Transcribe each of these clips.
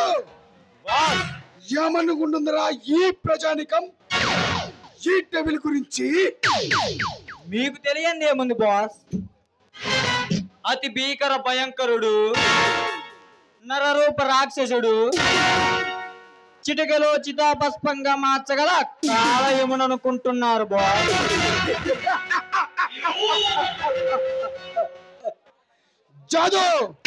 ఏమనుకుంటుందిరా ఈ ప్రజానికం ఈ టెబిల్ గురించి మీకు తెలియంది ఏముంది బాస్ అతి భీకర భయంకరుడు నరరూప రాక్షసుడు చిటికలో చితాభస్మంగా మార్చగల కాలయముననుకుంటున్నారు బాస్ జాదు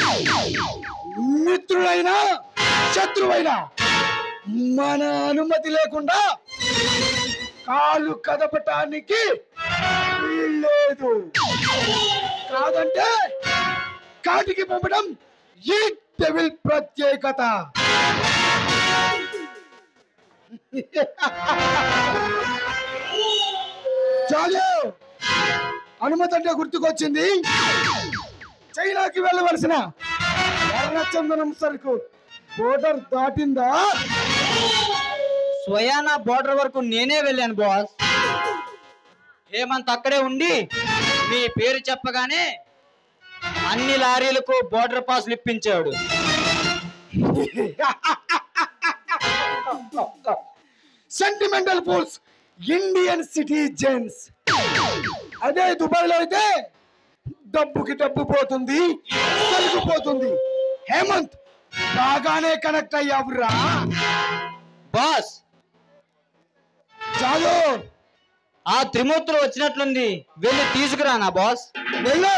మిత్రుడైనా శత్రువైనా మన అనుమతి లేకుండా కాలు కదపటానికి వీల్లేదు కాదంటే కాటికి పంపడం ఈ డెవిల్ ప్రత్యేకత చాలు అనుమతి అంటే గుర్తుకొచ్చింది చైనాకి వెళ్ళవలసిన ఎర్రచందనం సరుకు బోర్డర్ దాటిందా స్వయానా బోర్డర్ వరకు నేనే వెళ్ళాను బాస్ హేమంత్ అక్కడే ఉండి మీ పేరు చెప్పగానే అన్ని లారీలకు బోర్డర్ పాస్లు ఇప్పించాడు సెంటిమెంటల్ ఫూల్స్ ఇండియన్ సిటిజన్స్ అదే దుబాయ్ లో అయితే డబ్బుకి డబ్బు పోతుంది సరుకు పోతుంది హేమంత్ బాగానే కనెక్ట్ అయ్యావురా బాస్ చాలు ఆ త్రిమూర్తులు వచ్చినట్లుంది వెళ్ళి తీసుకురానా బాస్ వెళ్ళు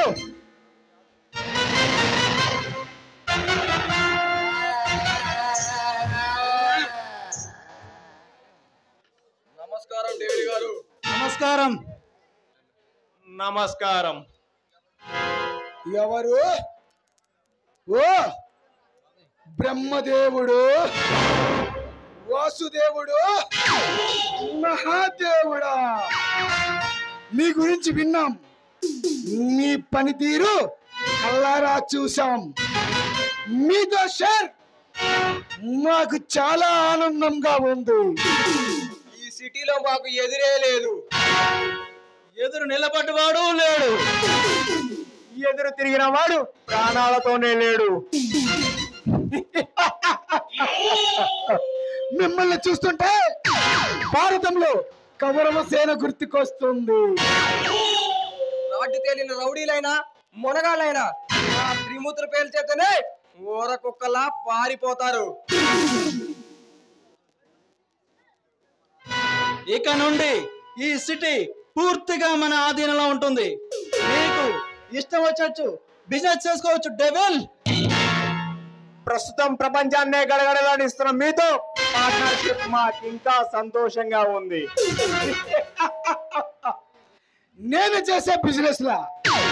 నమస్కారం డేవిడ్ గారు నమస్కారం నమస్కారం ఎవరు ఓ బ్రహ్మదేవుడు వాసుదేవుడు మహాదేవుడా మీ గురించి విన్నాం మీ పనితీరు కల్లారా చూసాం మీతో షేర్ మాకు చాలా ఆనందంగా ఉంది ఈ సిటీలో మాకు ఎదురే లేదు ఎదురు నిలబడ్డవాడు లేడు ఎదురు తిరిగిన వాడు ప్రాణాలతోనే లేడు మిమ్మల్ని చూస్తుంటే భారతంలో కౌరవ సేన గుర్తుకొస్తుంది నాటి తేలిన రౌడీలైనా మొనగాళ్ళైనా ఆ త్రిమూర్తుల పేరు చేతనే ఊర కుక్కలా పారిపోతారు ఇక నుండి ఈ సిటీ పూర్తిగా మన ఆధీనంలో ఉంటుంది మీకు ఇష్టం వచ్చచ్చు బిజినెస్ చేసుకోవచ్చు డెవల్ ప్రస్తుతం ప్రపంచాన్నే గడగడలాడిస్తున్న మీతో పార్ట్నర్షిప్ మాకు ఇంకా సంతోషంగా ఉంది నేను చేసే బిజినెస్ లా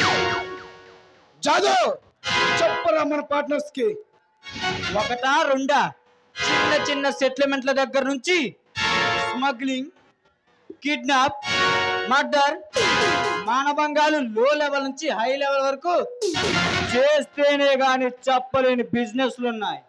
జాదు చెప్పరా మన పార్ట్నర్స్ కి ఒకటా రెండా చిన్న చిన్న సెటిల్మెంట్ల దగ్గర నుంచి స్మగ్లింగ్ కిడ్నాప్ మర్డర్ మానభంగాలు లో లెవెల్ నుంచి హై లెవెల్ వరకు చేస్తేనే గాని చెప్పలేని బిజినెస్లు ఉన్నాయి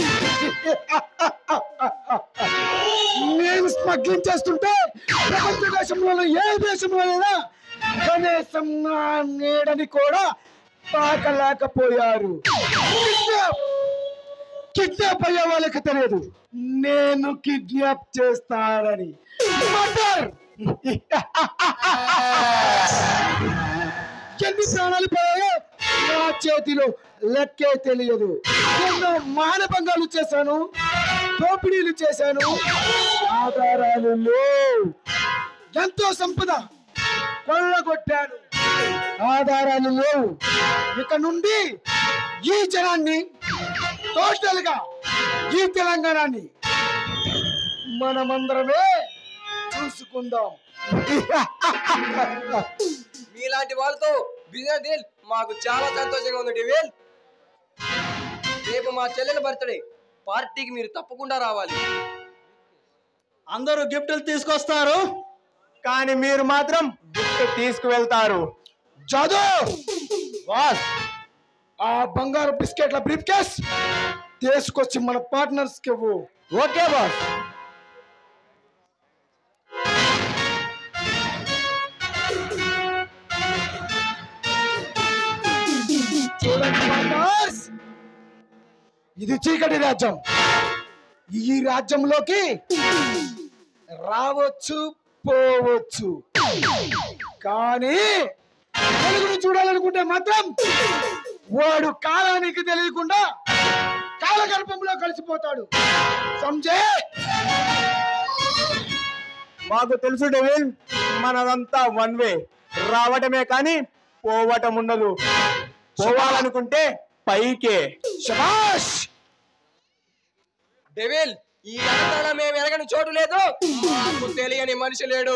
నేను స్మగ్లింగ్ చేస్తుంటే ప్రపంచ దేశంలో ఏ దేశంలోనైనా కనీసం నా నీడని కూడా తాకలేకపోయారు కిడ్నాప్ కిడ్నాప్ అయ్యే వాళ్ళకి తెలియదు నేను కిడ్నాప్ చేస్తానని మర్డర్ ఎన్ని ప్రాణాలు పోయాయో నా చేతిలో లెక్కే తెలియదు ఎన్నో మానభంగాలు చేశాను దోపిడీలు చేశాను ఆధారాలు లేవు ఎంతో సంపద కొల్లగొట్టాను ఆధారాలు లేవు ఇక నుండి ఈ జనాన్ని టోటల్ గా ఈ తెలంగాణని మనమందరమే చూసుకుందాం మీలాంటి వాళ్ళతో బిజినెస్ డీల్ మాకు చాలా సంతోషంగా ఉంది డేవిడ్ రేపు మా చెల్లెల బర్త్డే పార్టీకి మీరు తప్పకుండా రావాలి అందరూ గిఫ్ట్లు తీసుకొస్తారు కానీ మీరు మాత్రం గిఫ్ట్ తీసుకువెళ్తారు జాదు బాస్ ఆ బంగారు బిస్కెట్ల బ్రీఫ్ కేస్ తీసుకొచ్చి మన పార్ట్నర్స్ కి ఇవ్వు ఓకే బాస్ చూడండి partners. ఇది చీకటి రాజ్యం ఈ రాజ్యంలోకి రావచ్చు పోవచ్చు కానీ వెలుగును చూడాలనుకుంటే మాత్రం వాడు కాలానికి తెలియకుండా కాలగర్భంలో కలిసిపోతాడు సంజే మాకు తెలుసు డెవిల్ మనదంతా వన్ వే రావటమే కానీ పోవటం ఉండదు పోవాలనుకుంటే పైకే శబాష్ డెవిల్ ఈ అంతటా మేము ఎరగని చోటు లేదు మాకు తెలియని మనిషి లేడు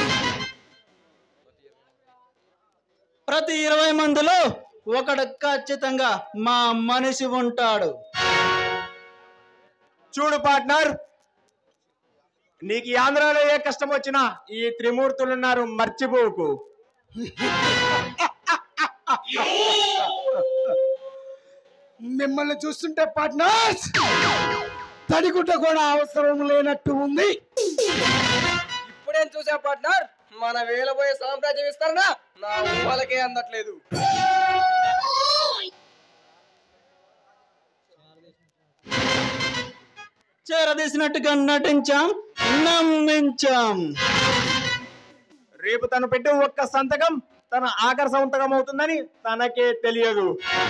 ప్రతి ఇరవై మందిలో ఒకడు ఖచ్చితంగా మా మనిషి ఉంటాడు చూడు పార్ట్నర్ నీకు ఈ ఆంధ్రాలో ఏ కష్టం వచ్చినా ఈ త్రిమూర్తులు ఉన్నారు మర్చిపోకు మిమ్మల్ని చూస్తుంటే పార్ట్నర్స్ తడిగుడ్డ కూడా అవసరం లేనట్టు ఉంది ఇప్పుడేం చూసా పార్ట్నర్ మన వేలబోయే సామ్రాజ్యం ఇస్తారనా నా ఊహలకే అందట్లేదు చేరదీసినట్టుగా నటించాం నమ్మించాం రేపు తను పెట్టి ఒక్క సంతకం తన ఆఖరి సంతకం అవుతుందని తనకే తెలియదు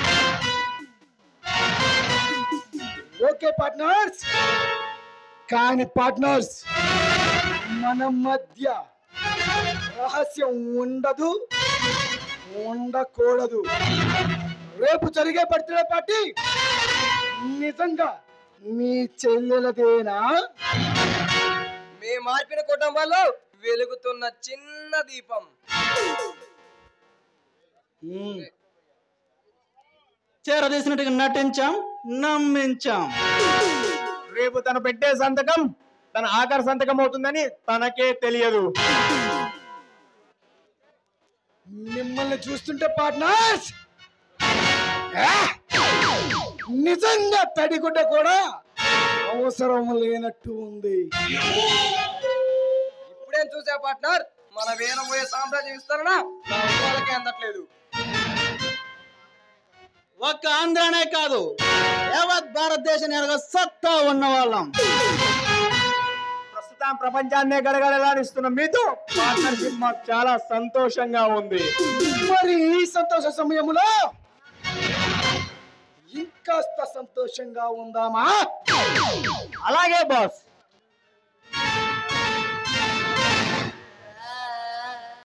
ఓకే పార్ట్నర్స్ కానీ పార్ట్నర్స్ మన మధ్య రహస్యం ఉండదు ఉండకూడదు రేపు జరిగే బర్త్డే పార్టీ నిజంగా మీ చెల్లెలదేనా మీ మార్పిన కుటుంబాల్లో వెలుగుతున్న చిన్న దీపం ఉమ్. చేరదీసినట్టుగా నటించాం నమ్మించాం రేపు తను పెట్టే సంతకం తన ఆఖరి సంతకం అవుతుందని తనకే తెలియదు మిమ్మల్ని చూస్తుంటే పార్ట్నర్స్ నిజంగా తడిగుడ్డ కూడా అవసరం లేనట్టు ఉంది ఇప్పుడేం చూసా పార్ట్నర్ మన వేలబోయే సామ్రాజ్యం ఇస్తారనా నా ఊహలకే అందట్లేదు ఒక్క ఆంధ్రానే కాదు యావత్ భారతదేశం ఎరగ సత్తా ఉన్న వాళ్ళం ప్రస్తుతం ప్రపంచాన్నే గడగడలాడిస్తున్న మీతో పార్ట్నర్షిప్ మాకు చాలా సంతోషంగా ఉంది మరి ఈ సంతోష సమయంలో ఇంకాస్త సంతోషంగా ఉందామా అలాగే బాస్